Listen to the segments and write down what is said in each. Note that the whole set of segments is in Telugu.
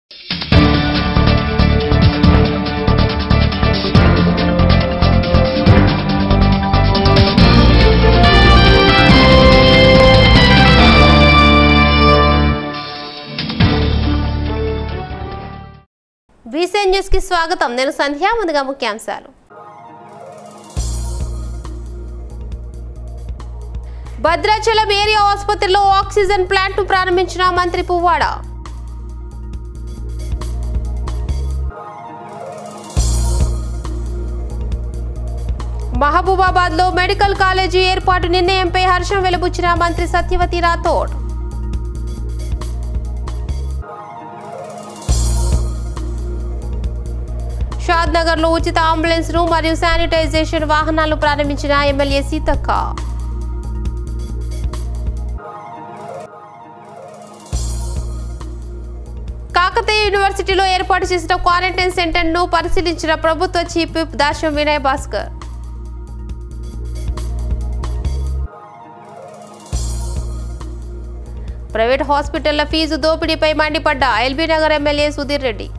బీసీఎన్ న్యూస్ కి స్వాగతం నేను సంధ్య ముందుగా ముఖ్యాంశాలు భద్రాచలం ఏరియా ఆసుపత్రిలో ఆక్సిజన్ ప్లాంట్ ను ప్రారంభించిన మంత్రి పువ్వాడ మహబూబాబాద్ లో మెడికల్ కాలేజీ ఏర్పాటు నిర్ణయంపై హర్షం వెలుబుచ్చిన మంత్రి సత్యవతి రాథోడ్ షాద్ నగర్ లో ఉచిత అంబులెన్స్ ను మరియు శానిటైజేషన్ వాహనాలు ప్రారంభించిన ఎమ్మెల్యే సీతక్క కాకతీయ యూనివర్సిటీలో ఏర్పాటు చేసిన క్వారంటైన్ సెంటర్ ను పరిశీలించిన ప్రభుత్వ chief whip Dasham Vinay Bhaskar private హాస్పిటళ్ల ఫీజు దోపిడీపై మండిపడ్డ ఎల్బీ నగర్ ఎమ్మెల్యే సుధీర్ రెడ్డి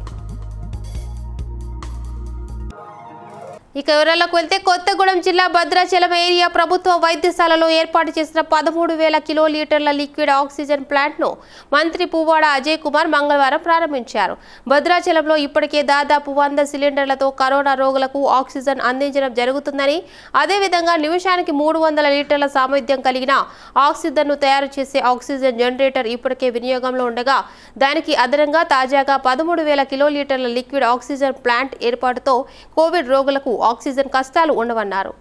ఇక వివరాలకు వెళ్తే కొత్తగూడెం జిల్లా భద్రాచలం ఏరియా ప్రభుత్వ వైద్యశాలలో ఏర్పాటు చేసిన పదమూడు వేల కిలో లీటర్ల లిక్విడ్ ఆక్సిజన్ ప్లాంట్ను మంత్రి పువ్వాడ అజయ్ కుమార్ మంగళవారం ప్రారంభించారు భద్రాచలంలో ఇప్పటికే దాదాపు వంద సిలిండర్లతో కరోనా రోగులకు ఆక్సిజన్ అందించడం జరుగుతుందని అదేవిధంగా నిమిషానికి మూడు వందల లీటర్ల సామర్థ్యం కలిగిన ఆక్సిజన్ను తయారు చేసే ఆక్సిజన్ జనరేటర్ ఇప్పటికే వినియోగంలో ఉండగా దానికి అదనంగా తాజాగా పదమూడు వేల కిలో లీటర్ల లిక్విడ్ ఆక్సిజన్ ప్లాంట్ ఏర్పాటుతో కోవిడ్ రోగులకు ఆక్సిజన్ కష్టాలు ఉండవన్నారు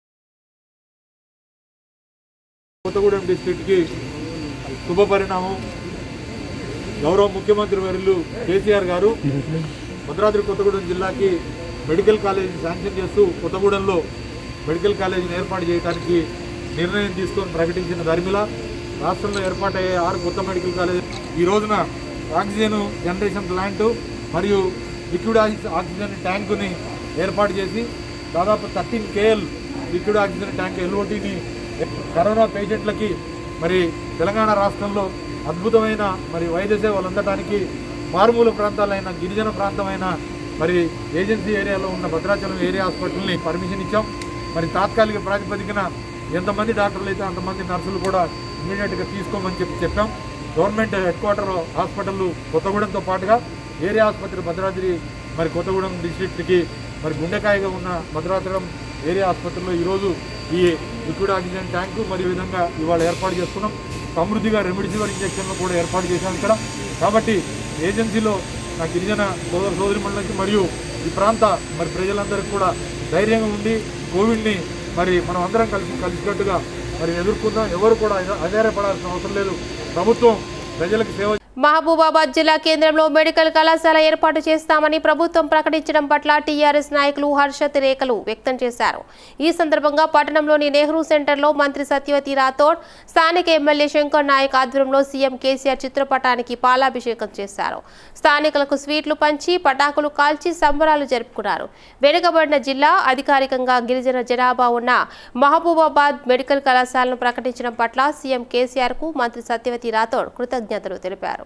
కొత్తగూడెం డిస్ట్రిక్ట్కి శుభ పరిణామం గౌరవ ముఖ్యమంత్రి వర్యులు కేసీఆర్ గారు భద్రాద్రి కొత్తగూడెం జిల్లాకి మెడికల్ కాలేజీని శాంక్షన్ చేస్తూ కొత్తగూడెంలో మెడికల్ కాలేజీని ఏర్పాటు చేయడానికి నిర్ణయం తీసుకొని ప్రకటించిన ధర్మిల రాష్ట్రంలో ఏర్పాటయ్యే ఆరు కొత్త మెడికల్ కాలేజీ ఈ రోజున ఆక్సిజన్ జనరేషన్ ప్లాంటు మరియు లిక్విడ్ ఆక్సి- ఆక్సిజన్ ట్యాంకుని ఏర్పాటు చేసి దాదాపు thirteen KL liquid oxygen tank ఎల్ఓటీని కరోనా పేషెంట్లకి మరి తెలంగాణ రాష్ట్రంలో అద్భుతమైన మరి వైద్య సేవలు అందడానికి మారుమూల ప్రాంతాలైన గిరిజన ప్రాంతమైన మరి ఏజెన్సీ ఏరియాలో ఉన్న భద్రాచలం ఏరియా హాస్పిటల్ని పర్మిషన్ ఇచ్చాం మరి తాత్కాలిక ప్రాతిపదికన ఎంతమంది డాక్టర్లు అయితే అంతమంది నర్సులు కూడా ఇమీడియట్గా తీసుకోమని చెప్పి చెప్పాం గవర్నమెంట్ హెడ్ క్వార్టర్ హాస్పిటల్ కొత్తగూడెంతో పాటుగా ఏరియా ఆసుపత్రి భద్రాద్రి మరి కొత్తగూడెం డిస్ట్రిక్ట్కి మరి గుండెకాయగా ఉన్న భద్రాచలం ఏరియా ఆసుపత్రిలో ఈరోజు ఈ లిక్విడ్ ఆక్సిజన్ ట్యాంకు మరి ఈ విధంగా ఇవాళ ఏర్పాటు చేసుకున్నాం సమృద్ధిగా రెమిడిసివర్ ఇంజక్షన్లు కూడా ఏర్పాటు చేశాం ఇక్కడ కాబట్టి ఏజెన్సీలో నా గిరిజన సోదర సోదరి మరియు ఈ ప్రాంత మరి ప్రజలందరికీ కూడా ధైర్యంగా ఉండి కోవిడ్ని మరి మనం అందరం కలిసి కలిసికట్టుగా మరి ఎదుర్కొందాం ఎవరు కూడా ఆధారపడాల్సిన అవసరం లేదు ప్రభుత్వం ప్రజలకు సేవ మహబూబాబాద్ జిల్లా కేంద్రంలో మెడికల్ కళాశాల ఏర్పాటు చేస్తామని ప్రభుత్వం ప్రకటించడం పట్ల టీఆర్ఎస్ నాయకులు హర్షత్ రేఖలు వ్యక్తం చేశారు ఈ సందర్భంగా పట్టణంలోని నెహ్రూ సెంటర్లో మంత్రి సత్యవతి రాథోడ్ స్థానిక ఎమ్మెల్యే శంకర్ నాయక్ ఆధ్వర్యంలో సీఎం కేసీఆర్ చిత్రపటానికి పాలాభిషేకం చేశారు స్థానికులకు స్వీట్లు పంచి పటాకులు కాల్చి సంబరాలు జరుపుకున్నారు వెనుకబడిన జిల్లా అధికారికంగా గిరిజన జనాభా ఉన్న మహబూబాబాద్ మెడికల్ కళాశాలను ప్రకటించడం పట్ల సీఎం కేసీఆర్ కు మంత్రి సత్యవతి రాథోడ్ కృతజ్ఞతలు తెలిపారు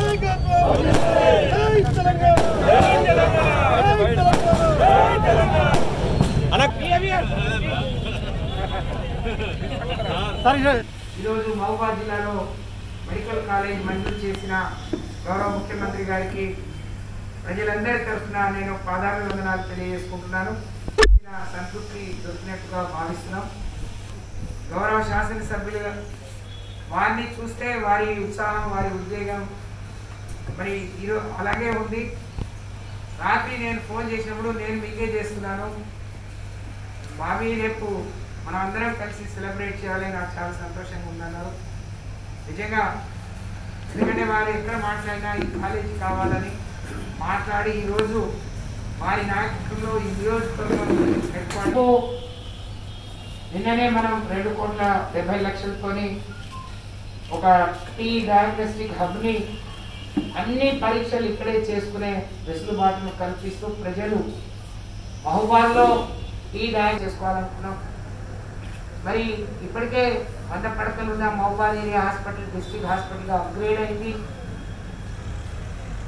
ఈరోజు మహబూబాద్ జిల్లాలో మెడికల్ కాలేజ్ మంజూరు చేసిన గౌరవ ముఖ్యమంత్రి గారికి ప్రజలందరి తరఫున నేను పాదాభివందనాలు తెలియజేసుకుంటున్నాను ఇచ్చిన సంతృప్తి దొరికినట్టుగా భావిస్తున్నాం గౌరవ శాసనసభ్యులు వారిని చూస్తే వారి ఉత్సాహం వారి ఉద్వేగం మరి ఈరోజు అలాగే ఉంది రాత్రి నేను ఫోన్ చేసినప్పుడు నేను మీకే చేస్తున్నాను మావి రేపు మనం అందరం కలిసి సెలబ్రేట్ చేయాలి నాకు చాలా సంతోషంగా ఉందన్నారు నిజంగా ఎందుకంటే వారు ఎక్కడ మాట్లాడినా ఈ కాలేజీ కావాలని మాట్లాడి ఈరోజు వారి నాయకత్వంలో ఈ నియోజకవర్గం ఏర్పాటు నిన్ననే మనం రెండు కోట్ల డెబ్బై లక్షలతోని ఒక టీ డయాగ్నోస్టిక్ హబ్ని అన్ని పరీక్షలు ఇక్కడే చేసుకునే వెసులుబాటును కల్పిస్తూ ప్రజలు మహబూబాద్లో టీ డయాగ్ చేసుకోవాలనుకున్నాం మరి ఇప్పటికే వంద పడకలు ఉన్న మహబూబాద్ ఏరియా హాస్పిటల్ డిస్ట్రిక్ట్ హాస్పిటల్గా అప్గ్రేడ్ అయింది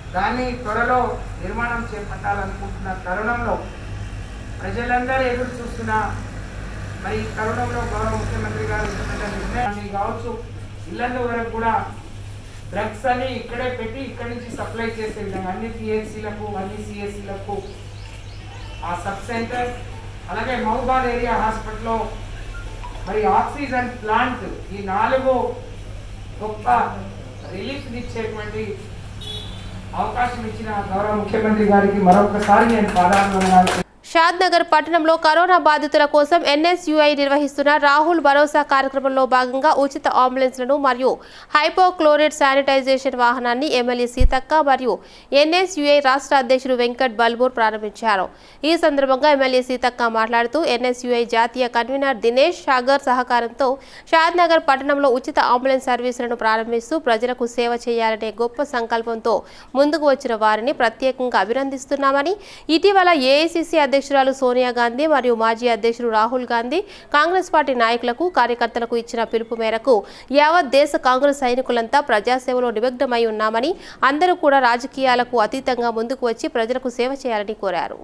దాన్ని త్వరలో నిర్మాణం చేపట్టాలనుకుంటున్న తరుణంలో ప్రజలందరూ ఎదురు చూస్తున్న మరి ఈ తరుణంలో గౌరవ ముఖ్యమంత్రి గారు తీసుకున్న నిర్ణయాన్ని కావచ్చు ఇళ్ళ వరకు కూడా డ్రగ్స్ అని ఇక్కడే పెట్టి ఇక్కడి నుంచి సప్లై చేసే విధంగా అన్ని పిహెచ్సిలకు అన్ని సిఎస్సిలకు ఆ సబ్ సెంటర్ అలాగే మహబాద్ ఏరియా హాస్పిటల్లో మరి ఆక్సిజన్ ప్లాంట్ ఈ నాలుగు గొప్ప రిలీఫ్ ఇచ్చేటువంటి అవకాశం ఇచ్చిన గౌరవ ముఖ్యమంత్రి గారికి మరొకసారి నేను పాదాభివందనాలు షాద్ నగర్ పట్టణంలో కరోనా బాధితుల కోసం ఎన్ఎస్యుఐ నిర్వహిస్తున్న రాహుల్ భరోసా కార్యక్రమంలో భాగంగా ఉచిత అంబులెన్స్లను మరియు హైపోక్లోరైడ్ శానిటైజేషన్ వాహనాన్ని ఎమ్మెల్యే సీతక్క మరియు ఎన్ఎస్యుఐ రాష్ట్ర అధ్యక్షుడు వెంకట్ బల్బూర్ ప్రారంభించారు ఈ సందర్భంగా ఎమ్మెల్యే సీతక్క మాట్లాడుతూ ఎన్ఎస్యుఐ జాతీయ కన్వీనర్ దినేష్ సాగర్ సహకారంతో షాద్ నగర్ పట్టణంలో ఉచిత అంబులెన్స్ సర్వీసులను ప్రారంభిస్తూ ప్రజలకు సేవ చేయాలనే గొప్ప సంకల్పంతో ముందుకు వచ్చిన వారిని ప్రత్యేకంగా అభినందిస్తున్నామని ఇటీవల ఏఐసిసి అధ్యక్షురాలు సోనియా గాంధీ మరియు మాజీ అధ్యక్షుడు రాహుల్ గాంధీ కాంగ్రెస్ పార్టీ నాయకులకు కార్యకర్తలకు ఇచ్చిన పిలుపు మేరకు యావత్ దేశ కాంగ్రెస్ సైనికులంతా ప్రజాసేవలో నిమగ్నమై ఉన్నామని అందరూ కూడా రాజకీయాలకు అతీతంగా ముందుకు వచ్చి ప్రజలకు సేవ చేయాలని కోరారు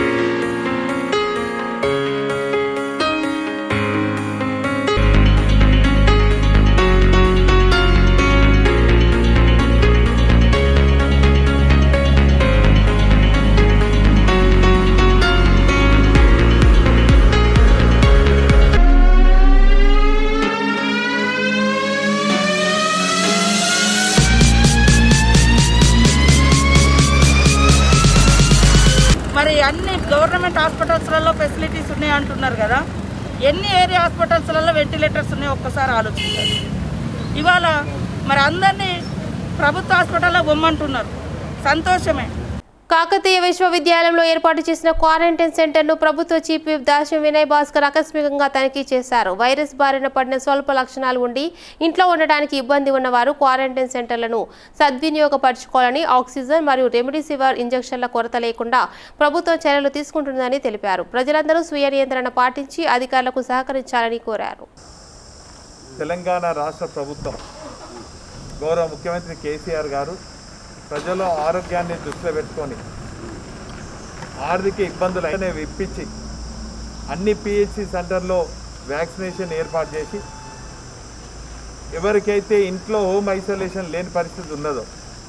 మరి అన్ని గవర్నమెంట్ హాస్పిటల్స్లలో ఫెసిలిటీస్ ఉన్నాయి అంటున్నారు కదా ఎన్ని ఏరియా హాస్పిటల్స్లలో వెంటిలేటర్స్ ఉన్నాయో ఒక్కసారి ఆలోచించాలి ఇవాళ మరి అందరినీ ప్రభుత్వ హాస్పిటల్లో బొమ్మంటున్నారు సంతోషమే కాకతీయ విశ్వవిద్యాలయంలో ఏర్పాటు చేసిన క్వారంటైన్ సెంటర్ను ప్రభుత్వ చీఫ్ విప్ దాశం వినయ్ భాస్కర్ ఆకస్మికంగా తనిఖీ చేశారు వైరస్ బారిన పడిన స్వల్ప లక్షణాలు ఉండి ఇంట్లో ఉండడానికి ఇబ్బంది ఉన్నవారు క్వారంటైన్ సెంటర్లను సద్వినియోగపరచుకోవాలని ఆక్సిజన్ మరియు రెమిడిసివర్ ఇంజెక్షన్ల కొరత లేకుండా ప్రభుత్వం చర్యలు తీసుకుంటుందని తెలిపారు ప్రజలందరూ స్వీయ నియంత్రణ పాటించి అధికారులకు సహకరించాలని కోరారు తెలంగాణ రాష్ట్ర ప్రభుత్వం గౌరవ ముఖ్యమంత్రి కేసీఆర్ గారు ప్రజల ఆరోగ్యాన్ని దృష్టిలో పెట్టుకొని ఆర్థిక ఇబ్బందులు అయినా ఇప్పించి అన్ని పిహెచ్సి సెంటర్లో వ్యాక్సినేషన్ ఏర్పాటు చేసి ఎవరికైతే ఇంట్లో హోమ్ ఐసోలేషన్ లేని పరిస్థితి ఉన్నదో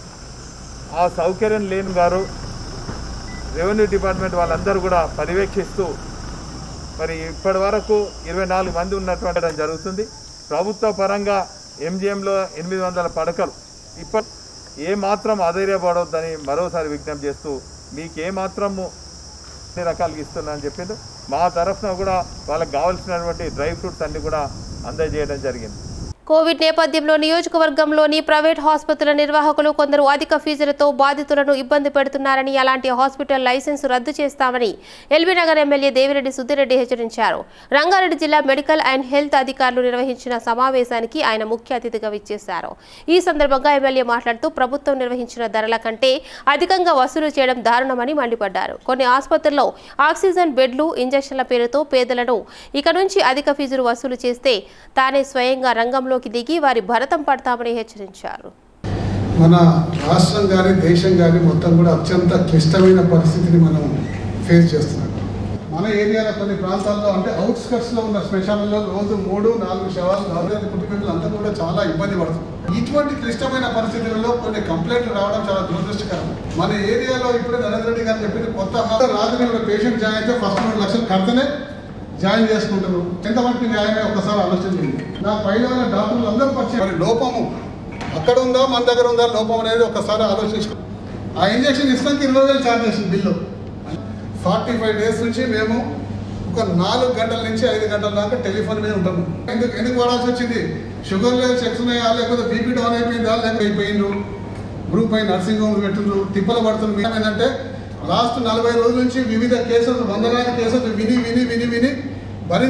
ఆ సౌకర్యం లేని వారు రెవెన్యూ డిపార్ట్మెంట్ వాళ్ళందరూ కూడా పర్యవేక్షిస్తూ మరి ఇప్పటి వరకు ఇరవై నాలుగు మంది ఉన్నటువంటి జరుగుతుంది ప్రభుత్వ పరంగా ఎంజిఎంలో ఎనిమిది వందల పడకలు ఇప్పటి ఏ మాత్రం అధైర్యపడవద్దని మరోసారి విజ్ఞప్తి చేస్తూ మీకు ఏ మాత్రము అన్ని రకాలుగా ఇస్తున్నానని చెప్పిండు మా తరఫున కూడా వాళ్ళకి కావాల్సినటువంటి డ్రై ఫ్రూట్స్ అన్ని కూడా అందజేయడం జరిగింది కోవిడ్ నేపథ్యంలో నియోజకవర్గంలోని ప్రైవేట్ ఆసుపత్రుల నిర్వాహకులు కొందరు అధిక ఫీజులతో బాధితులను ఇబ్బంది పెడుతున్నారని అలాంటి హాస్పిటల్ లైసెన్స్ రద్దు చేస్తామని ఎల్బీనగర్ ఎమ్మెల్యే దేవిరెడ్డి సుద్దిరెడ్డి హెచ్చరించారు రంగారెడ్డి జిల్లా మెడికల్ అండ్ హెల్త్ అధికారులు నిర్వహించిన సమావేశానికి ఆయన ముఖ్య అతిథిగా విచ్చేశారు ఈ సందర్భంగా ఎమ్మెల్యే మాట్లాడుతూ ప్రభుత్వం నిర్వహించిన ధరల కంటే అధికంగా వసూలు చేయడం దారుణమని మండిపడ్డారు కొన్ని ఆసుపత్రుల్లో ఆక్సిజన్ బెడ్లు ఇంజక్షన్ల పేరుతో పేదలను ఇక నుంచి అధిక ఫీజులు వసూలు చేస్తే తానే స్వయంగా రంగంలోకి దిగి వారి భరతం పడతామని హెచ్చరించారు మన రాష్ట్రం కానీ దేశం కానీ మొత్తం కూడా అత్యంత క్లిష్టమైన పరిస్థితిని మనం ఫేస్ చేస్తున్నాం మన ఏరియాలో కొన్ని ప్రాంతాల్లో అంటే అవుట్స్కట్స్లో ఉన్న శ్మశానంలో రోజు మూడు నాలుగు శవాలు గవర్నమెంట్ కుటుంబీకులు అంతా కూడా చాలా ఇబ్బంది పడుతుంది ఇటువంటి క్లిష్టమైన పరిస్థితులలో కొన్ని కంప్లైంట్లు రావడం చాలా దురదృష్టకరం మన ఏరియాలో ఇప్పుడే నరేంద్ర రెడ్డి గారు చెప్పింది కొత్త రాజుని కూడా పేషెంట్ జాయిన్ అయితే ఫస్ట్ మూడు లక్షలు కడితేనే జాయిన్ చేసుకుంటారు ఎంతవరకు న్యాయమే ఒక్కసారి ఆలోచన చేయండి నా పైన ఉన్న డాక్టర్లు అందరూ పరిచయం మరి లోపము అక్కడ ఉందా మన దగ్గర ఉందా లోపం అనేది ఒకసారి ఆలోచించుకో ఆ ఇంజక్షన్ ఇస్తానికి ఇరవై వేలు ఛార్జ్ చేసింది బిల్లు ఫార్టీ ఫైవ్ డేస్ నుంచి మేము ఒక నాలుగు గంటల నుంచి ఐదు గంటల దాకా టెలిఫోన్ మీద ఉంటాము ఎందుకు ఎందుకు వాడాల్సి వచ్చింది షుగర్ లెవెల్ చెక్స్ ఉన్నాయా లేకపోతే బీపీ డౌన్ అయిపోయిందా లేకపోతే అయిపోయిండ్రు గ్రూప్ అయి నర్సింగ్ హోమ్ పెట్టుండ్రు తిప్పలు పడుతుంది ఏంటంటే లాస్ట్ నలభై రోజుల నుంచి వివిధ కేసులు వందలాది కేసులు విని విని విని విని భరించలేక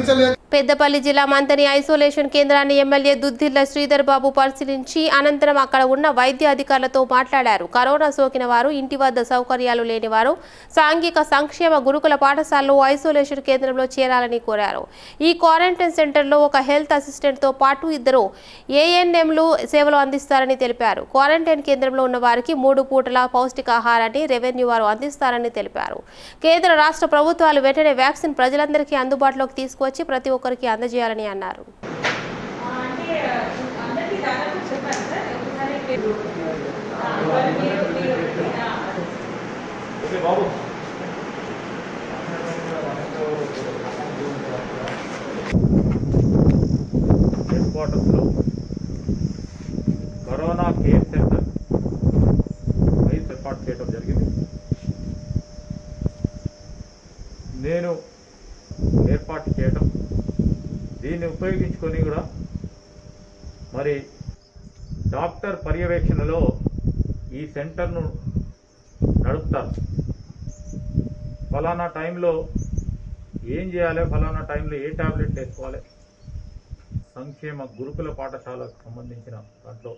పెద్దపల్లి జిల్లా మంతని ఐసోలేషన్ కేంద్రాన్ని ఎమ్మెల్యే దుద్దిల్ల శ్రీధర్ బాబు పరిశీలించి అనంతరం అక్కడ ఉన్న వైద్య అధికారులతో మాట్లాడారు కరోనా సోకిన వారు ఇంటి వద్ద సౌకర్యాలు లేని వారు సాంఘిక సంక్షేమ గురుకుల పాఠశాలలో ఐసోలేషన్ కేంద్రంలో చేరాలని కోరారు ఈ క్వారంటైన్ సెంటర్లో ఒక హెల్త్ అసిస్టెంట్తో పాటు ఇద్దరు ఏఎన్ఎంలు సేవలు అందిస్తారని తెలిపారు క్వారంటైన్ కేంద్రంలో ఉన్న వారికి మూడు పూటల పౌష్టికాహారాన్ని రెవెన్యూ వారు అందిస్తారని తెలిపారు కేంద్ర రాష్ట్ర ప్రభుత్వాలు వెంటనే వ్యాక్సిన్ ప్రజలందరికీ అందుబాటులోకి తీసుకువచ్చి ప్రతి ఒక్కరికి అందజేయాలని అన్నారు హెడ్ క్వార్టర్స్లో కరోనా కేర్ సెంటర్ వైస్ ఏర్పాటు చేయడం జరిగింది నేను ఏర్పాటు చేయడం దీన్ని ఉపయోగించుకొని కూడా మరి డాక్టర్ పర్యవేక్షణలో ఈ సెంటర్ను నడుపుతారు ఫలానా టైంలో ఏం చేయాలి ఫలానా టైంలో ఏ టాబ్లెట్ వేసుకోవాలి సంక్షేమ గురుకుల పాఠశాలకు సంబంధించిన దాంట్లో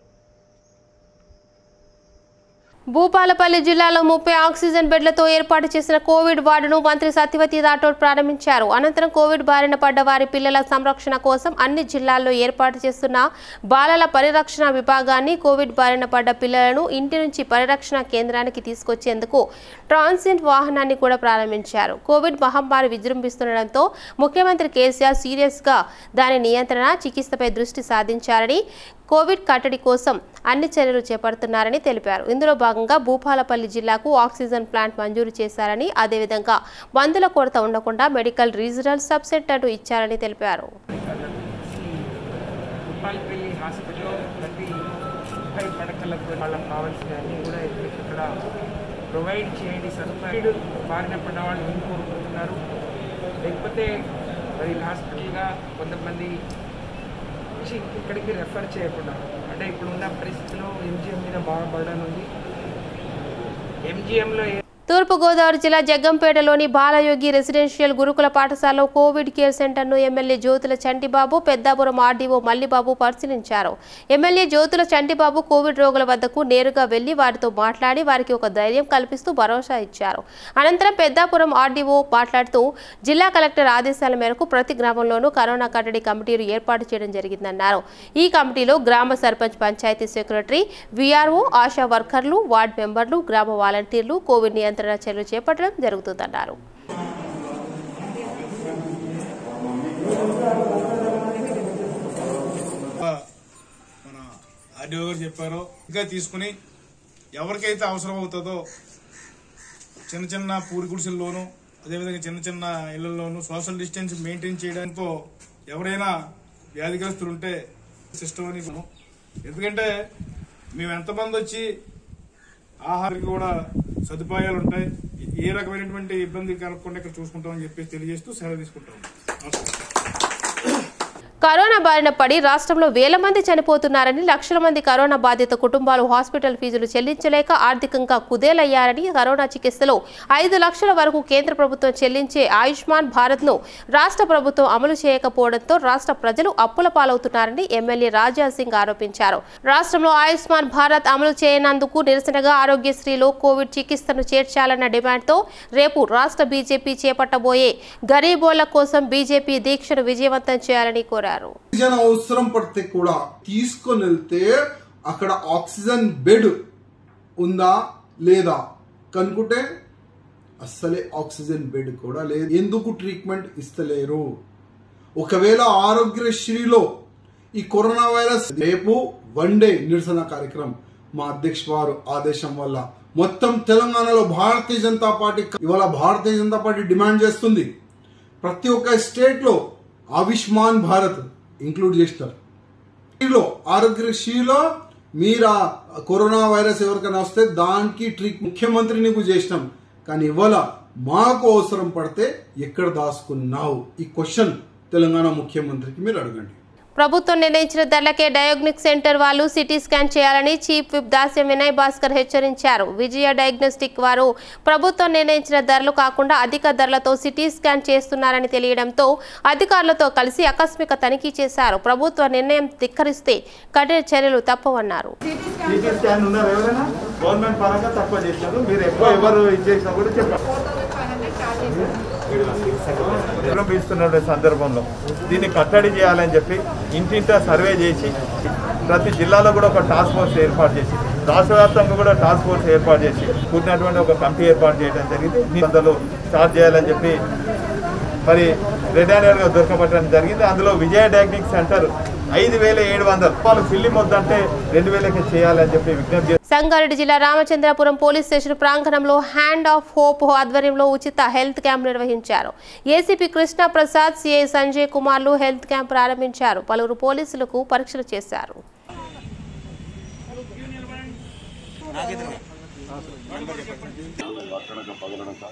భూపాలపల్లి జిల్లాలో ముప్పై ఆక్సిజన్ బెడ్లతో ఏర్పాటు చేసిన కోవిడ్ వార్డును మంత్రి సత్యవతి రాఠోడ్ ప్రారంభించారు అనంతరం కోవిడ్ బారిన పడ్డ వారి పిల్లల సంరక్షణ కోసం అన్ని జిల్లాల్లో ఏర్పాటు చేస్తున్న బాలల పరిరక్షణ విభాగాన్ని కోవిడ్ బారిన పడ్డ పిల్లలను ఇంటి నుంచి పరిరక్షణ కేంద్రానికి తీసుకొచ్చేందుకు ట్రాన్సిట్ వాహనాన్ని కూడా ప్రారంభించారు కోవిడ్ మహమ్మారి విజృంభిస్తుండటంతో ముఖ్యమంత్రి కేసీఆర్ సీరియస్గా దాని నియంత్రణ చికిత్సపై దృష్టి సాధించారని కోవిడ్ కట్టడి కోసం అన్ని చర్యలు చేపడుతున్నారని తెలిపారు ఇందులో భాగంగా భూపాలపల్లి జిల్లాకు ఆక్సిజన్ ప్లాంట్ మంజూరు చేశారని అదేవిధంగా మందుల కొరత ఉండకుండా మెడికల్ రీజనల్ సబ్ సెంటర్ను ఇచ్చారని తెలిపారు భూపాలపల్లి హాస్పిటల్లో ప్రతి ముప్పై పడకలకు వాళ్ళకి కావాల్సిన అన్నీ కూడా ఇక్కడ ప్రొవైడ్ చేయండి సదుపాయాలు బారిన పడ్డ వాళ్ళు ఏం కోరుకుంటున్నారు లేకపోతే మరి హాస్పిటల్గా కొంతమంది వచ్చి ఇక్కడికి రెఫర్ చేయకుండా అంటే ఇప్పుడున్న పరిస్థితిలో ఎంజిఎం మీద బాగా బర్డన్ ఉంది ఎంజిఎంలో తూర్పుగోదావరి జిల్లా జగ్గంపేటలోని బాలయోగి రెసిడెన్షియల్ గురుకుల పాఠశాలలో కోవిడ్ కేర్ సెంటర్ను ఎమ్మెల్యే జ్యోతుల చంటిబాబు పెద్దాపురం ఆర్డీఓ మల్లిబాబు పరిశీలించారు ఎమ్మెల్యే జ్యోతుల చంటిబాబు కోవిడ్ రోగుల వద్దకు నేరుగా వెళ్లి వారితో మాట్లాడి వారికి ఒక ధైర్యం కల్పిస్తూ భరోసా ఇచ్చారు అనంతరం పెద్దాపురం ఆర్డీఓ మాట్లాడుతూ జిల్లా కలెక్టర్ ఆదేశాల మేరకు ప్రతి గ్రామంలోనూ కరోనా కట్టడి కమిటీలు ఏర్పాటు చేయడం జరిగిందన్నారు ఈ కమిటీలో గ్రామ సర్పంచ్ పంచాయతీ సెక్రటరీ వీఆర్ఓ ఆశా వర్కర్లు వార్డు మెంబర్లు గ్రామ వాలంటీర్లు కోవిడ్ నియంత్రణ చర్యలు చేపట్టడం జరుగుతుందన్నారు మన ఆర్డీఓ గారు చెప్పారో ఇంకా తీసుకుని ఎవరికైతే అవసరం అవుతుందో చిన్న చిన్న పూరి గుడిసెల్లోనూ అదేవిధంగా చిన్న చిన్న ఇళ్లలోనూ సోషల్ డిస్టెన్స్ మెయింటైన్ చేయడంతో ఎవరైనా వ్యాధిగ్రస్తులు ఉంటే సిస్టమ్ అని మనం- ఎందుకంటే మేము ఎంతమంది వచ్చి ఆహారానికి కూడా సదుపాయాలు ఉంటాయి ఏ రకమైనటువంటి ఇబ్బంది కలగకుండా ఇక్కడ చూసుకుంటామని చెప్పేసి తెలియజేస్తూ సెలవు తీసుకుంటాం నమస్కారం కరోనా బారిన పడి రాష్ట్రంలో వేల మంది చనిపోతున్నారని లక్షల మంది కరోనా బాధిత కుటుంబాలు హాస్పిటల్ ఫీజులు చెల్లించలేక ఆర్థికంగా కుదేలయ్యారని కరోనా చికిత్సలో ఐదు లక్షల వరకు కేంద్ర ప్రభుత్వం చెల్లించే ఆయుష్మాన్ భారత్ ను రాష్ట్ర ప్రభుత్వం అమలు చేయకపోవడంతో రాష్ట్ర ప్రజలు అప్పుల పాలవుతున్నారని ఎమ్మెల్యే రాజా సింగ్ ఆరోపించారు రాష్ట్రంలో ఆయుష్మాన్ భారత్ అమలు చేయనందుకు నిరసనగా ఆరోగ్యశ్రీలో కోవిడ్ చికిత్సను చేర్చాలన్న డిమాండ్తో రేపు రాష్ట్ర బీజేపీ చేపట్టబోయే గరీబోళ్ల కోసం బీజేపీ దీక్షను విజయవంతం చేయాలని కోరారు ఆక్సిజన్ అవసరం పడితే కూడా తీసుకొని వెళ్తే అక్కడ ఆక్సిజన్ బెడ్ ఉందా లేదా కనుకుంటే అస్సలే ఆక్సిజన్ బెడ్ కూడా లేదు ఎందుకు ట్రీట్మెంట్ ఇస్తలేరు ఒకవేళ ఆరోగ్యశ్రీలో ఈ కరోనా వైరస్ రేపు వన్ డే నిరసన కార్యక్రమం మా అధ్యక్ష వారు ఆదేశం వల్ల మొత్తం తెలంగాణలో భారతీయ జనతా పార్టీ ఇవాళ భారతీయ జనతా పార్టీ డిమాండ్ చేస్తుంది ప్రతి ఒక్క స్టేట్ లో ఆయుష్మాన్ భారత్ ఇంక్లూడ్ చేస్తారు దీనిలో ఆరోగ్యశ్రీలో మీరు ఆ కరోనా వైరస్ ఎవరికైనా వస్తే దానికి ట్రీట్ ముఖ్యమంత్రిని కూడా చేసినాం కానీ ఇవాళ మాకు అవసరం పడితే ఎక్కడ దాచుకున్నావు ఈ క్వశ్చన్ తెలంగాణ ముఖ్యమంత్రికి మీరు అడగండి ప్రభుత్వం నిర్ణయించిన ధరలకే డయాగ్నిక్ సెంటర్ వాళ్ళు సిటీ స్కాన్ చేయాలని చీఫ్ విప్ దాస్యం వినయ్ భాస్కర్ హెచ్చరించారు విజయ డయాగ్నోస్టిక్ వారు ప్రభుత్వం నిర్ణయించిన ధరలు కాకుండా అధిక ధరలతో సిటీ స్కాన్ చేస్తున్నారని తెలియడంతో అధికారులతో కలిసి ఆకస్మిక తనిఖీ చేశారు ప్రభుత్వ నిర్ణయం ధిక్కరిస్తే కఠిన చర్యలు తప్పవన్నారు సిటీ స్కాన్ ఉన్నారు ఎవరైనా గవర్నమెంట్ పరంగా తక్కువ చేశారు మీరు ఎక్కువ ఎవరు ఇచ్చేసినా కూడా చెప్పండి ఇస్తున్న సందర్భంలో దీన్ని కట్టడి చేయాలని చెప్పి ఇంటింటా సర్వే చేసి ప్రతి జిల్లాలో కూడా ఒక టాస్క్ ఫోర్స్ ఏర్పాటు చేసి రాష్ట్ర వ్యాప్తంగా కూడా టాస్క్ ఫోర్స్ ఏర్పాటు చేసి కూడినటువంటి ఒక కమిటీ ఏర్పాటు చేయడం జరిగింది వందలు స్టార్ట్ చేయాలని చెప్పి మరి రెడ్ హ్యాండెడ్గా దొరకబట్టడం జరిగింది అందులో విజయ డయాగ్నిక్ సెంటర్ ఐదు వేల ఏడు వందలు వాళ్ళు ఫిల్లిం వద్దంటే రెండు వేలకి చేయాలని చెప్పి విజ్ఞప్తి సంగారెడ్డి జిల్లా రామచంద్రపురం పోలీస్ స్టేషన్ ప్రాంగణంలో హ్యాండ్ ఆఫ్ హోప్ ఆధ్వర్యంలో ఉచిత హెల్త్ క్యాంప్ నిర్వహించారు ఏసీపీ కృష్ణ ప్రసాద్ సిఐ సంజయ్ కుమార్లు హెల్త్ క్యాంప్ ప్రారంభించారు పలువురు పోలీసులకు పరీక్షలు చేశారు అక్కడక పగలనక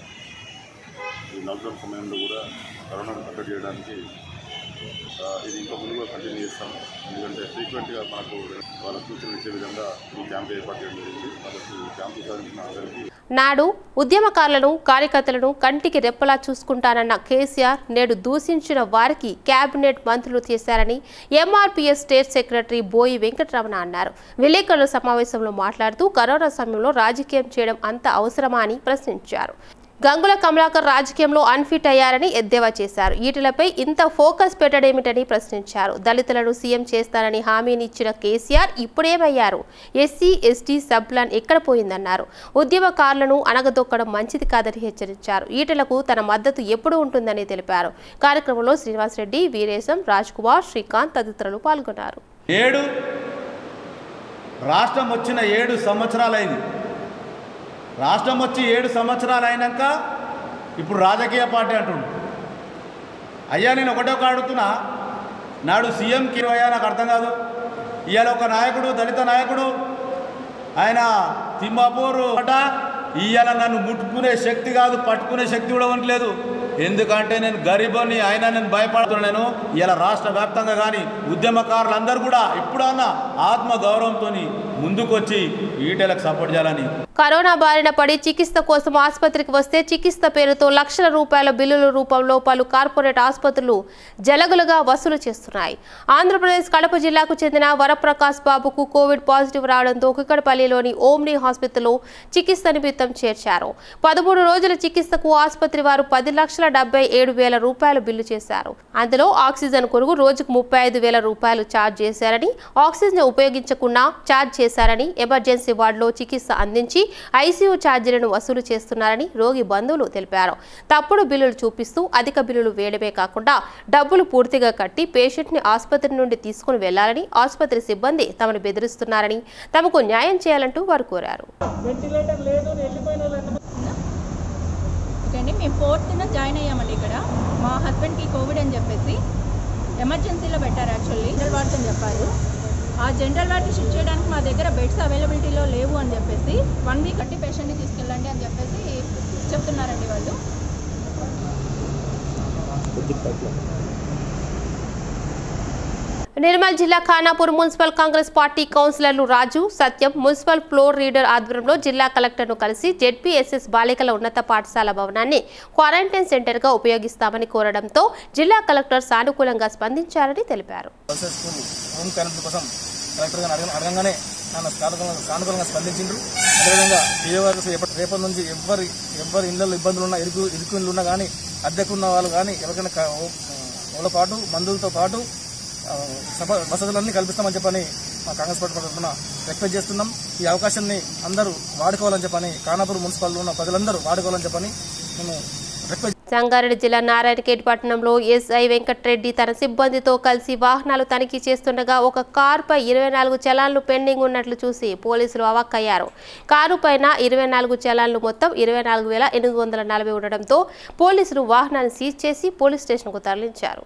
ఈ లాక్డౌన్ సమయంలో కూడా కరోనాను కట్టడి చేయడానికి ఆ, ఇది ఇంకా ముందు కూడా కంటిన్యూ చేస్తాం ఎందుకంటే ఫ్రీక్వెంట్గా మనకు వాళ్ళ సూచనలు ఇచ్చే విధంగా ఈ క్యాంప్ ఏర్పాటు చేయడం జరిగింది కాబట్టి ఈ క్యాంపు సాధించిన అందరికీ నాడు ఉద్యమకారులను కార్యకర్తలను కంటికి రెప్పలా చూసుకుంటానన్న కేసీఆర్ నేడు దూషించిన వారికి కేబినెట్ మంత్రులు చేశారని ఎంఆర్పీఎస్ స్టేట్ సెక్రటరీ బోయి వెంకటరమణ అన్నారు విలేకరుల సమావేశంలో మాట్లాడుతూ కరోనా సమయంలో రాజకీయం చేయడం అంత అవసరమా అని ప్రశ్నించారు గంగుల కమలాకర్ రాజకీయంలో అన్ఫిట్ అయ్యారని ఎద్దేవా చేశారు ఈటలపై ఇంత ఫోకస్ పెట్టడేమిటని ప్రశ్నించారు దళితులను సీఎం చేస్తానని హామీని ఇచ్చిన కేసీఆర్ ఇప్పుడేమయ్యారు ఎస్సీ ఎస్టీ సబ్ ప్లాన్ ఎక్కడ పోయిందన్నారు ఉద్యమకారులను అణగదొక్కడం మంచిది కాదని హెచ్చరించారు ఈటలకు తన మద్దతు ఎప్పుడు ఉంటుందని తెలిపారు కార్యక్రమంలో శ్రీనివాసరెడ్డి వీరేశం రాజ్ కుమార్ శ్రీకాంత్ తదితరులు పాల్గొన్నారు ఏడు రాష్ట్రం వచ్చిన ఏడు సంవత్సరాలైంది రాష్ట్రం వచ్చి ఏడు సంవత్సరాలు అయినాక ఇప్పుడు రాజకీయ పార్టీ అంటుండు అయ్యా నేను ఒకటే ఒక అడుగుతున్నా నాడు సీఎంకి అయ్యా నాకు అర్థం కాదు ఇవాళ ఒక నాయకుడు దళిత నాయకుడు ఆయన తిమ్మాపూర్ అట ఇవాళ నన్ను ముట్టుకునే శక్తి కాదు పట్టుకునే శక్తి కూడా ఉండలేదు ఎందుకంటే నేను గరీబని ఆయన నేను భయపడుతున్నాను ఇలా రాష్ట్ర వ్యాప్తంగా కానీ ఉద్యమకారులందరూ కూడా ఇప్పుడన్నా ఆత్మ గౌరవంతో ముందుకొచ్చి ఈటెలకు సపోర్ట్ చేయాలని కరోనా బారిన పడి చికిత్స కోసం ఆసుపత్రికి వస్తే చికిత్స పేరుతో లక్షల రూపాయల బిల్లుల రూపంలో పలు కార్పొరేట్ ఆసుపత్రులు జలగులుగా వసూలు చేస్తున్నాయి ఆంధ్రప్రదేశ్ కడప జిల్లాకు చెందిన వరప్రకాష్ బాబుకు కోవిడ్ పాజిటివ్ రావడంతో కుక్కడపల్లిలోని ఓమ్ని హాస్పిటల్లో చికిత్స నిమిత్తం చేర్చారు పదమూడు రోజుల చికిత్సకు ఆసుపత్రి వారు పది లక్షల డెబ్బై ఏడు వేల రూపాయలు బిల్లు చేశారు అందులో ఆక్సిజన్ కొరకు రోజుకు ముప్పై ఐదు వేల రూపాయలు ఛార్జ్ చేశారని ఆక్సిజన్ ఉపయోగించకుండా ఛార్జ్ చేశారని ఎమర్జెన్సీ వార్డులో చికిత్స అందించి ఐసీయూ ఛార్జీలను వసూలు చేస్తున్నారని రోగి బంధువులు తెలిపారు తప్పుడు బిల్లులు చూపిస్తూ అధిక బిల్లులు వేయడమే కాకుండా డబ్బులు పూర్తిగా కట్టి పేషెంట్ని ఆసుపత్రి నుండి తీసుకుని వెళ్లాలని ఆసుపత్రి సిబ్బంది తమను బెదిరిస్తున్నారని తమకు న్యాయం చేయాలంటూ వారు కోరారు ఓకే అండి మేము ఫోర్త్న జాయిన్ అయ్యామండి ఇక్కడ మా హస్బెండ్కి కోవిడ్ అని చెప్పేసి ఎమర్జెన్సీలో పెట్టారు యాక్చువల్లీ జనరల్ వార్డ్స్ అని చెప్పారు ఆ జనరల్ వార్డ్ షిఫ్ట్ చేయడానికి మా దగ్గర బెడ్స్ అవైలబిలిటీలో లేవు అని చెప్పేసి వన్ వీక్ కట్టి పేషెంట్ని తీసుకెళ్ళండి అని చెప్పేసి చెప్తున్నారండి వాళ్ళు నిర్మల్ జిల్లా ఖానాపూర్ మున్సిపల్ కాంగ్రెస్ పార్టీ కౌన్సిలర్లు Raju Satyam municipal floor leader ఆధ్వర్యంలో జిల్లా కలెక్టర్ను కలిసి జెడ్పీఎస్ఎస్ బాలికల ఉన్నత పాఠశాల భవనాన్ని క్వారంటైన్ సెంటర్గా ఉపయోగిస్తామని కోరడంతో జిల్లా కలెక్టర్ సానుకూలంగా స్పందించారని తెలిపారు గర్ల్స్ స్కూల్ హోమ్ క్యారెంట్ల కోసం కలెక్టర్ గారు అడగ అడగంగానే నన్ను సానుకూలంగా సానుకూలంగా స్పందించిండ్రు అదేవిధంగా ఏ వారు రేపటి రేపటి నుంచి ఎవరి ఎవరి ఇళ్లలో ఇబ్బందులు ఉన్నా ఇరుకు ఇరుకు ఇళ్ళు ఉన్నా కానీ అద్దెకున్న వాళ్ళు కానీ ఎవరికైనా క- ఓ- వాళ్ళతో పాటు మందులతో పాటు ఆ, సభ వసతులన్నీ కల్పిస్తామని చెప్పని మా కాంగ్రెస్ పార్టీ తరఫున రిక్వెస్ట్ చేస్తున్నాం ఈ అవకాశాన్ని అందరూ వాడుకోవాలని చెప్పని కానాపూర్ మున్సిపాలిటీలో ఉన్న ప్రజలందరూ వాడుకోవాలని చెప్పని మేము రిక్వెస్ట్ సంగారెడ్డి జిల్లా నారాయణఖేడ్ పట్టణంలో ఎస్ఐ వెంకట్రెడ్డి తన సిబ్బందితో కలిసి వాహనాలు తనిఖీ చేస్తుండగా ఒక కారుపై ఇరవై నాలుగు చలాన్లు పెండింగ్ ఉన్నట్లు చూసి పోలీసులు అవాక్కయ్యారు కారు పైన ఇరవై నాలుగు చలాన్లు మొత్తం ఇరవై నాలుగు వేల ఎనిమిది వందల నలభై ఉండడంతో పోలీసులు వాహనాన్ని సీజ్ చేసి పోలీస్ స్టేషన్కు తరలించారు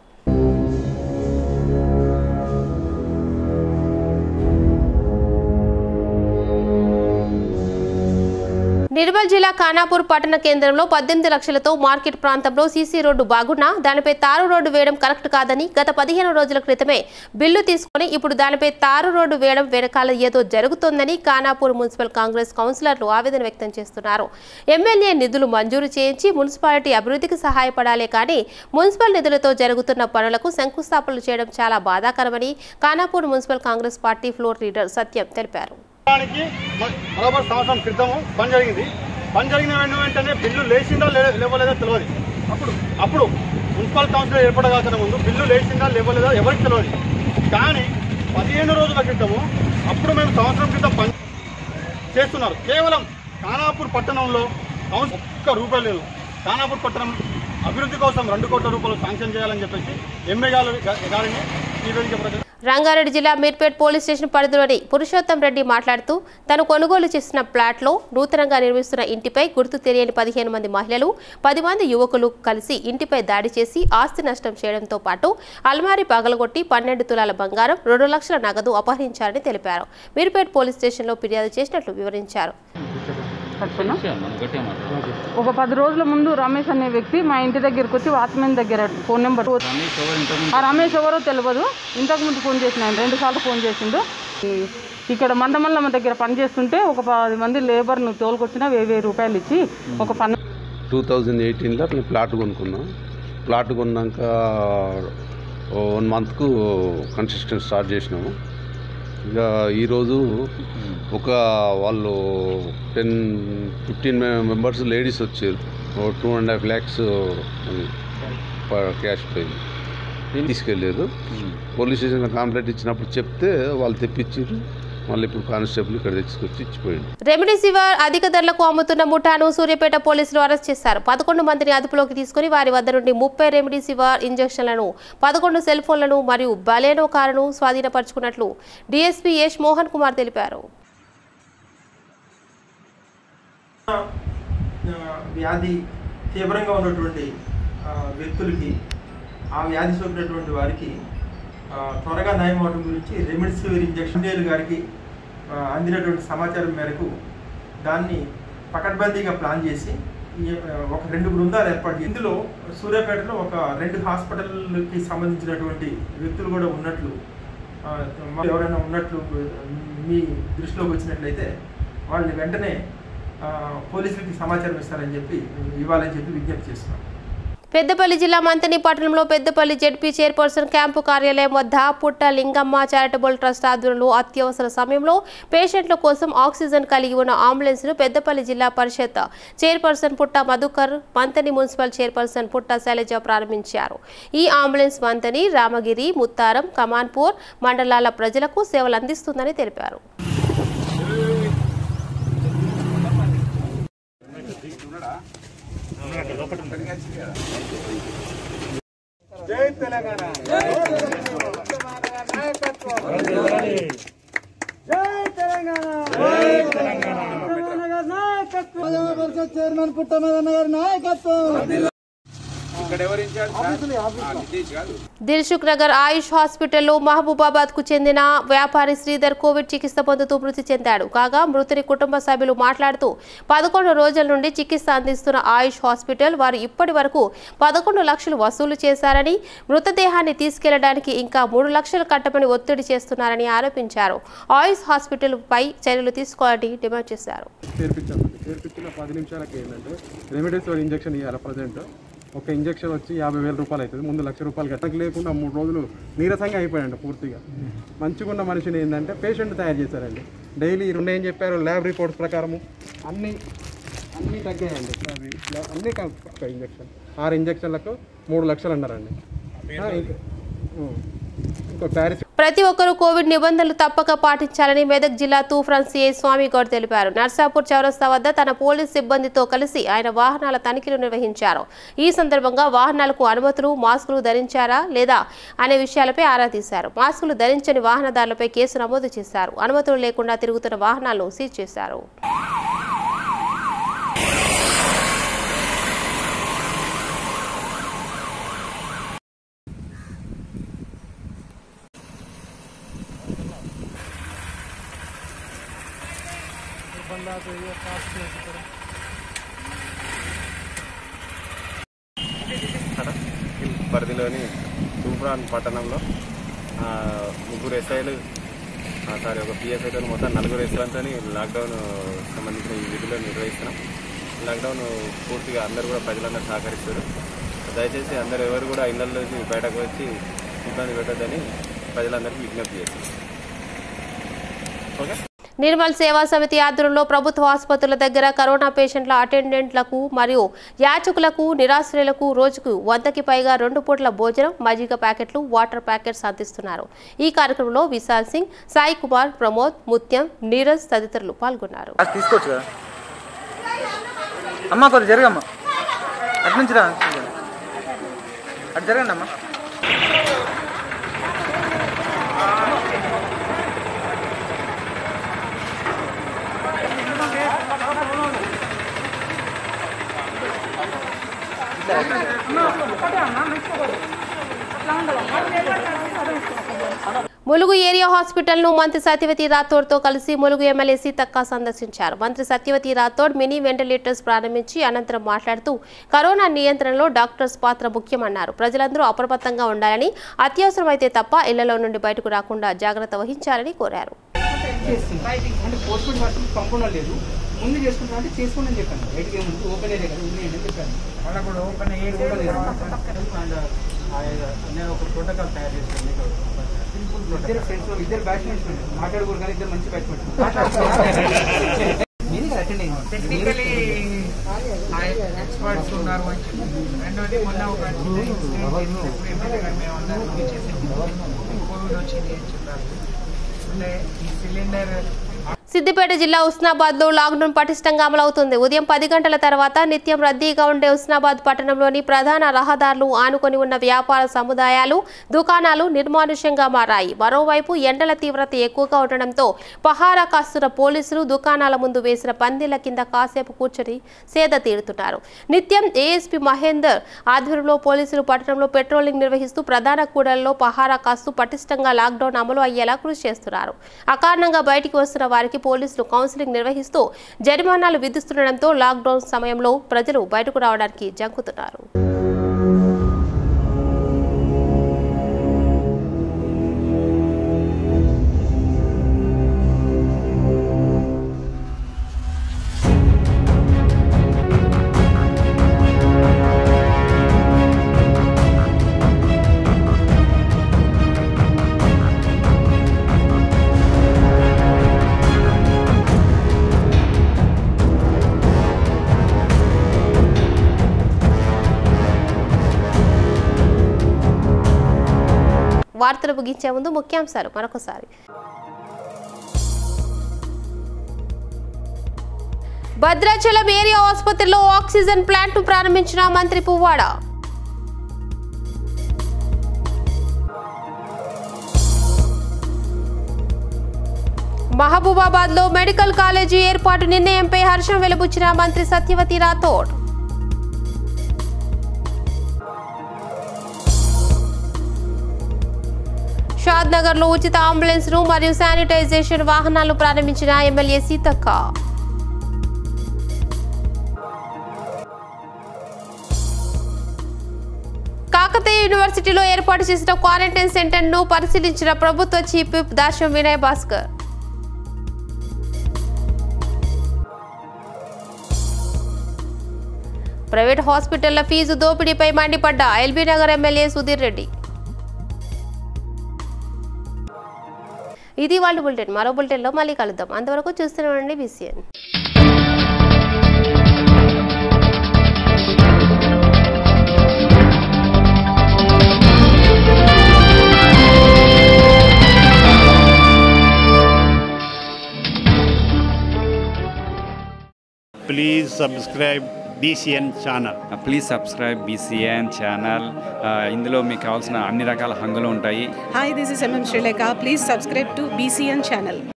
నిర్మల్ జిల్లా ఖానాపూర్ పట్టణ కేంద్రంలో పద్దెనిమిది లక్షలతో మార్కెట్ ప్రాంతంలో సీసీ రోడ్డు బాగున్నా దానిపై తారు రోడ్డు వేయడం కరెక్ట్ కాదని గత పదిహేను రోజుల క్రితమే బిల్లు తీసుకొని ఇప్పుడు దానిపై తారు రోడ్డు వేయడం వెనకాల ఏదో జరుగుతోందని ఖానాపూర్ మున్సిపల్ కాంగ్రెస్ కౌన్సిలర్లు ఆవేదన వ్యక్తం చేస్తున్నారు ఎమ్మెల్యే నిధులు మంజూరు చేయించి మున్సిపాలిటీ అభివృద్ధికి సహాయపడాలే కానీ మున్సిపల్ నిధులతో జరుగుతున్న పనులకు శంకుస్థాపనలు చేయడం చాలా బాధాకరమని Khanapur municipal Congress party floor leader Satyam తెలిపారు దానికి బరాబర్ సంవత్సరం క్రితము పని జరిగింది పని జరిగిన వెంట వెంటనే బిల్లు లేచిందా లే- లేవలేదో తెలియదు అప్పుడు అప్పుడు మున్సిపల్ కౌన్సిల్ ఏర్పడగాల్సిన ముందు బిల్లు లేచిందా లేవలేదో ఎవరికి తెలియదు కానీ పదిహేను రోజుల క్రితము అప్పుడు మేము సంవత్సరం క్రితం పని చేస్తున్నారు కేవలం ఖానాపూర్ పట్టణంలో కౌన్సిల్ ఒక్క రూపాయలు లేదు ఖానాపూర్ పట్టణం అభివృద్ధి కోసం రెండు కోట్ల రూపాయలు శాంక్షన్ చేయాలని చెప్పేసి ఎమ్మె గారు గారిని ఈ వేదిక ప్రజలు రంగారెడ్డి జిల్లా మీర్పేట్ పోలీస్ స్టేషన్ పరిధిలోని పురుషోత్తం రెడ్డి మాట్లాడుతూ తను కొనుగోలు చేసిన ప్లాట్లో నూతనంగా నిర్మిస్తున్న ఇంటిపై గుర్తు తెలియని పదిహేను మంది మహిళలు పది మంది యువకులు కలిసి ఇంటిపై దాడి చేసి ఆస్తి నష్టం చేయడంతో పాటు అల్మారీ పగలగొట్టి పన్నెండు తులాల బంగారం రెండు లక్షల నగదు అపహరించారని తెలిపారు మీర్పేట్ పోలీస్ స్టేషన్లో ఫిర్యాదు చేసినట్లు వివరించారు ఒక పది రోజుల ముందు రమేష్ అనే వ్యక్తి మా ఇంటి దగ్గరికి వచ్చి వాచ్మెన్ దగ్గర ఫోన్ నెంబర్ ఆ రమేష్ ఎవరో తెలియదు ఇంతకు ముందు ఫోన్ చేసిన ఆయన రెండు సార్లు ఫోన్ చేసిండు ఈ- ఇక్కడ మందమల్లమ్మ దగ్గర పని చేస్తుంటే ఒక పది మంది లేబర్ను తోలుకొచ్చిన వెయ్యి వెయ్యి రూపాయలు ఇచ్చి ఒక పన్ను టూ థౌజండ్ ఎయిటీన్లో నేను ప్లాట్ కొనుక్కున్నాను ప్లాట్ కొన్నాక వన్ మంత్కు కన్స్ట్రక్షన్ స్టార్ట్ చేసినాము ఇక ఈరోజు ఒక వాళ్ళు టెన్ ఫిఫ్టీన్ మెంబర్స్ లేడీస్ వచ్చారు two and half lakhs cash పోయింది నేను తీసుకెళ్ళలేదు పోలీస్ స్టేషన్లో కంప్లైంట్ ఇచ్చినప్పుడు చెప్తే వాళ్ళు తెప్పించారు మళ్ళీ ఇప్పుడు కానిస్టేబుల్ ఇక్కడ తెచ్చుకొచ్చి ఇచ్చిపోయింది రెమిడిసివర్ అధిక ధరలకు అమ్ముతున్న ముఠాను సూర్యాపేట పోలీసులు అరెస్ట్ చేశారు పదకొండు మందిని అదుపులోకి తీసుకుని వారి వద్ద నుండి ముప్పై రెమిడిసివర్ ఇంజెక్షన్లను పదకొండు సెల్ ఫోన్లను మరియు బలేనో కారును స్వాధీనపరుచుకున్నట్లు డీఎస్పీ యశ్ మోహన్ కుమార్ తెలిపారు ఆ, వ్యాధి తీవ్రంగా ఉన్నటువంటి ఆ, వ్యక్తులకి ఆ వ్యాధి సోకినటువంటి వారికి ఆ, త్వరగా నయం అవడం గురించి రెమిడిసివిర్ ఇంజక్షన్ డేలు గారికి ఆ, అందినటువంటి సమాచారం మేరకు దాన్ని పకడ్బందీగా ప్లాన్ చేసి ఈ, ఆ, ఒక రెండు బృందాలు ఏర్పాటు చేసి ఇందులో సూర్యాపేటలో ఒక రెండు హాస్పిటల్కి సంబంధించినటువంటి వ్యక్తులు కూడా ఉన్నట్లు ఆ, మా- ఎవరైనా ఉన్నట్లు మీ దృష్టిలోకి వచ్చినట్లయితే వాళ్ళని వెంటనే ఆ, పోలీసులకి సమాచారం ఇస్తారని చెప్పి ఇవ్వాలని చెప్పి విజ్ఞప్తి చేస్తున్నాం పెద్దపల్లి జిల్లా మంతని పట్టణంలో పెద్దపల్లి జెడ్పీ చైర్పర్సన్ క్యాంపు కార్యాలయం వద్ద పుట్ట లింగమ్మ చారిటబుల్ ట్రస్ట్ ఆధ్వర్యంలో అత్యవసర సమయంలో పేషెంట్ల కోసం ఆక్సిజన్ కలిగి ఉన్న అంబులెన్స్ ను పెద్దపల్లి జిల్లా పరిషత్ చైర్పర్సన్ పుట్ట మధుకర్ మంతని మున్సిపల్ చైర్పర్సన్ పుట్ట శైలజ ప్రారంభించారు ఈ అంబులెన్స్ మంతని రామగిరి ముత్తారం కమాన్పూర్ మండలాల ప్రజలకు సేవలు అందిస్తుందని తెలిపారు జై తెలంగాణ చైర్మన్ పుట్టమదన్న గారి నాయకత్వం దిల్సుఖ్ నగర్ ఆయుష్ హాస్పిటల్లో మహబూబాబాద్ కు చెందిన వ్యాపారి శ్రీధర్ కోవిడ్ చికిత్స పొందుతూ మృతి చెందాడు కాగా మృతుని కుటుంబ సభ్యులు మాట్లాడుతూ పదకొండు రోజుల నుండి చికిత్స అందిస్తున్న ఆయుష్ హాస్పిటల్ వారు ఇప్పటి వరకు పదకొండు లక్షలు వసూలు చేశారని మృతదేహాన్ని తీసుకెళ్లడానికి ఇంకా మూడు లక్షలు కట్టమని ఒత్తిడి చేస్తున్నారని ఆరోపించారు ఆయుష్ హాస్పిటల్ పై చర్యలు తీసుకోవాలని డిమాండ్ చేశారు చేర్పించాను చేర్పించిన పది నిమిషాలకి ఏంటంటే రెమిడేసివర్ ఇంజక్షన్ ఇవ్వాలి ప్రజెంట్ ఒక ఇంజక్షన్ వచ్చి యాభై వేల రూపాయలు అవుతుంది ముందు లక్ష రూపాయలు కట్టక లేకుండా మూడు రోజులు నీరసంగా అయిపోయాడు పూర్తిగా మంచిగా ఉన్న మనిషిని ఏంటంటే పేషెంట్ తయారు చేశారండి డైలీ రెండు ఏం చెప్పారు ల్యాబ్ రిపోర్ట్స్ ప్రకారము అన్ని అన్నీ తగ్గాయండి అవి అన్నీ ఒక ఇంజక్షన్ ఆరు ఇంజక్షన్లకు మూడు లక్షలు అన్నారండి ఆ, ఇంకా ఉం. ఇంకో ప్యారిస్ ప్రతి ఒక్కరూ కోవిడ్ నిబంధనలు తప్పక పాటించాలని మెదక్ జిల్లా తూఫ్రాన్ సిఐ స్వామి గౌడ్ తెలిపారు నర్సాపూర్ చౌరస్తా వద్ద తన పోలీస్ సిబ్బందితో కలిసి ఆయన వాహనాల తనిఖీలు నిర్వహించారు ఈ సందర్భంగా వాహనాలకు అనుమతులు మాస్కులు ధరించారా లేదా అనే విషయాలపై ఆరా తీశారు మాస్కులు ధరించని వాహనదారులపై కేసు నమోదు చేశారు అనుమతులు లేకుండా తిరుగుతున్న వాహనాలను సీజ్ చేశారు बंदा तो ये कास्ट में పరిధిలోని తూప్రాన్ పట్టణంలో ఆ, ముగ్గురు ఎస్ఐలు సారీ ఒక పిఎస్ఐతో మొత్తం నలుగురు ఎస్ఐలతో లాక్డౌన్ సంబంధించిన ఈ విధులు నిర్వహిస్తున్నాం లాక్డౌన్ పూర్తిగా అందరూ కూడా ప్రజలందరూ సహకరిస్తారు దయచేసి అందరూ ఎవరు కూడా ఇళ్లలోంచి బయటకు వచ్చి ఇబ్బంది పెట్టద్దని ప్రజలందరికీ విజ్ఞప్తి చేస్తున్నాం ఓకే నిర్మల్ సేవా సమితి ఆధ్వర్యంలో ప్రభుత్వ ఆసుపత్రుల దగ్గర కరోనా పేషెంట్ల అటెండెంట్లకు మరియు యాచకులకు నిరాశ్రయులకు రోజుకు వందకి పైగా రెండు పూట్ల భోజనం మజ్జిగ ప్యాకెట్లు వాటర్ ప్యాకెట్స్ అందిస్తున్నారు ఈ కార్యక్రమంలో విశాల్ సింగ్ సాయి కుమార్ ప్రమోద్ ముత్యం నీరజ్ తదితరులు పాల్గొన్నారు అది తీసుకోవచ్చు కదా అమ్మా కొద్ది జరగమ్మా అటు నుంచి రా అటు జరగండి అమ్మా ములుగు ఏరియా హాస్పిటల్ ను మంత్రి సత్యవతి రాథోడ్ తో కలిసి ములుగు ఎమ్మెల్యే సీతక్క సందర్శించారు మంత్రి సత్యవతి రాథోడ్ మినీ వెంటిలేటర్స్ ప్రారంభించి అనంతరం మాట్లాడుతూ కరోనా నియంత్రణలో డాక్టర్స్ పాత్ర ముఖ్యమన్నారు ప్రజలందరూ అప్రమత్తంగా ఉండాలని అత్యవసరమైతే తప్ప ఇళ్లలో నుండి బయటకు రాకుండా జాగ్రత్త వహించాలని కోరారు అంటే పోస్ట్పోన్ వర్క్ పంపడం లేదు ముందు చేసుకుంటా అంటే చేసుకోండి అని చెప్పాను బయటకి ఏముంది ఓపెన్ ఏరియా కదా ఉంది అని చెప్పాను వాళ్ళకు కూడా ఓపెన్ ఏరియా కూడా లేదు అండ్ నేను ఒక ప్రోటోకాల్ తయారు చేశాను మీకు ఇద్దరు ఫ్రెండ్స్ ఇద్దరు బ్యాట్స్మెన్స్ మాట్లాడుకోరు కానీ ఇద్దరు మంచి బ్యాట్స్మెన్ మీరు అటెండ్ టెక్నికలీ ఎక్స్పర్ట్స్ ఉన్నారు అని చెప్పి. రెండోది మొన్న ఒక ఎమ్మెల్యే గారు మేము అందరం కోవిడ్ వచ్చింది అని చెప్పారు అంటే ఈ సిలిండర్ సిద్దిపేట జిల్లా ఉస్నాబాద్ లో లాక్డౌన్ పటిష్టంగా అమలవుతుంది ఉదయం పది గంటల తర్వాత నిత్యం రద్దీగా ఉండే ఉస్నాబాద్ పట్టణంలోని ప్రధాన రహదారులు ఆనుకొని ఉన్న వ్యాపార సముదాయాలు దుకాణాలు నిర్మానుష్యంగా మారాయి మరోవైపు ఎండల తీవ్రత ఎక్కువగా ఉండడంతో పహారా కాస్తున్న పోలీసులు దుకాణాల ముందు వేసిన పందిళ్ల కింద కాసేపు కూర్చొని సేద తీరుతున్నారు నిత్యం ఏఎస్పీ మహేందర్ ఆధ్వర్యంలో పోలీసులు పట్టణంలో పెట్రోలింగ్ నిర్వహిస్తూ ప్రధాన కూడళ్లలో పహారా కాస్తూ పటిష్టంగా లాక్డౌన్ అమలు అయ్యేలా కృషి చేస్తున్నారు అకారణంగా బయటికి వస్తున్న వారికి పోలీసులు కౌన్సిలింగ్ నిర్వహిస్తూ జరిమానాలు విధిస్తుండటంతో లాక్డౌన్ సమయంలో ప్రజలు బయటకు రావడానికి జంకుతున్నారు వార్తలు ముగించే ముందు ముఖ్యాంశాలు మరొకసారి భద్రాచలం ఏరియా ఆసుపత్రిలో ఆక్సిజన్ ప్లాంట్ ప్రారంభించిన మంత్రి పువ్వాడ మహబూబాబాద్ లో మెడికల్ కాలేజీ ఏర్పాటు నిర్ణయంపై హర్షం వెలుబుచ్చిన మంత్రి సత్యవతి రాథోడ్ షాద్ నగర్ లో ఉచిత అంబులెన్స్ ను మరియు శానిటైజేషన్ వాహనాలు ప్రారంభించిన ఎమ్మెల్యే సీతక్క కాకతీయ యూనివర్సిటీలో ఏర్పాటు చేసిన క్వారంటైన్ సెంటర్ ను పరిశీలించిన ప్రభుత్వ chief whip Dasham Vinay Bhaskar private హాస్పిటళ్ల ఫీజు దోపిడీపై మండిపడ్డ ఎల్బీ నగర్ ఎమ్మెల్యే సుధీర్ రెడ్డి ఇది వాళ్ళ బులెటిన్ మరో బులెటిన్లో మళ్ళీ కలుద్దాం అంతవరకు చూస్తూనే ఉండండి BCN please subscribe BCN channel please subscribe BCN channel ఇందులో మీకు కావాల్సిన అన్ని రకాల హంగులు ఉంటాయి Hi, this is MM Sri Lanka. Please subscribe to BCN channel.